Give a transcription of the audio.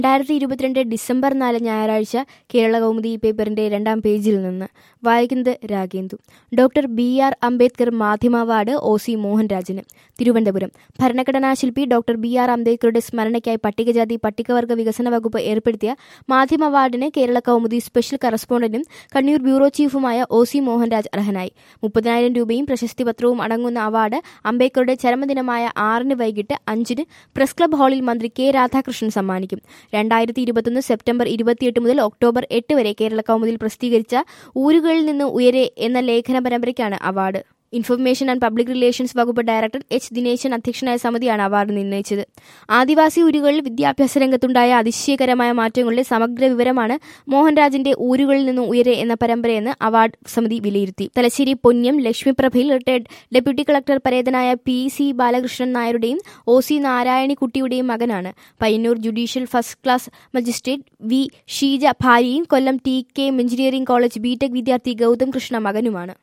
രണ്ടായിരത്തി ഇരുപത്തിരണ്ട് ഡിസംബർ നാല് ഞായറാഴ്ച കേരള കൗമുദി പേപ്പറിന്റെ രണ്ടാം പേജിൽ നിന്ന് വായിക്കുന്നത് Ragendu doctor B R Ambedkar മാധ്യമ അവാർഡ് ഒ സി മോഹൻരാജിന് തിരുവനന്തപുരം ഭരണഘടനാ ശില്പി ഡോക്ടർ ബി ആർ അംബേദ്കറുടെ സ്മരണയ്ക്കായി പട്ടികജാതി പട്ടികവർഗ വികസന വകുപ്പ് ഏർപ്പെടുത്തിയ മാധ്യമ അവാർഡിന് കേരള കൗമുദി സ്പെഷ്യൽ കറസ്പോണ്ടന്റും കണ്ണൂർ ബ്യൂറോ ചീഫുമായ ഒ സി മോഹൻരാജ് അർഹനായി മുപ്പതിനായിരം രൂപയും പ്രശസ്തി പത്രവും അടങ്ങുന്ന അവാർഡ് അംബേദ്കറുടെ ചരമദിനമായ ആറിന് വൈകിട്ട് അഞ്ചിന് പ്രസ് ക്ലബ് ഹാളിൽ മന്ത്രി കെ രാധാകൃഷ്ണൻ സമ്മാനിക്കും രണ്ടായിരത്തി ഇരുപത്തൊന്ന് സെപ്റ്റംബർ ഇരുപത്തിയെട്ട് മുതൽ ഒക്ടോബർ എട്ട് വരെ കേരള കൗമുദിൽ പ്രസിദ്ധീകരിച്ച ഊരുകളിൽ നിന്ന് ഉയരെ എന്ന ലേഖന പരമ്പരയ്ക്കാണ് award information and public relations വകുപ്പ് ഡയറക്ടർ എച്ച് ദിനേശൻ അധ്യക്ഷനായ സമിതിയാണ് അവാർഡ് നിർണ്ണയിച്ചത് ആദിവാസി ഊരുകളിൽ വിദ്യാഭ്യാസ രംഗത്തുണ്ടായ അതിശയകരമായ മാറ്റങ്ങളുടെ സമഗ്ര വിവരമാണ് മോഹൻരാജിന്റെ ഊരുകളിൽ നിന്നും ഉയരെ എന്ന പരമ്പരയെന്ന് അവാർഡ് സമിതി വിലയിരുത്തി തലശ്ശേരി പൊന്നം ലക്ഷ്മിപ്രഭയിൽ റിട്ടയർഡ് ഡെപ്യൂട്ടി കളക്ടർ പരേതനായ പി സി ബാലകൃഷ്ണൻ നായരുടെയും ഒ സി നാരായണിക്കുട്ടിയുടെയും മകനാണ് Payyanur judicial first class magistrate V Sheeja ഭാര്യയും Kollam T K engineering college B tech വിദ്യാർത്ഥി ഗൗതം കൃഷ്ണ മകനുമാണ്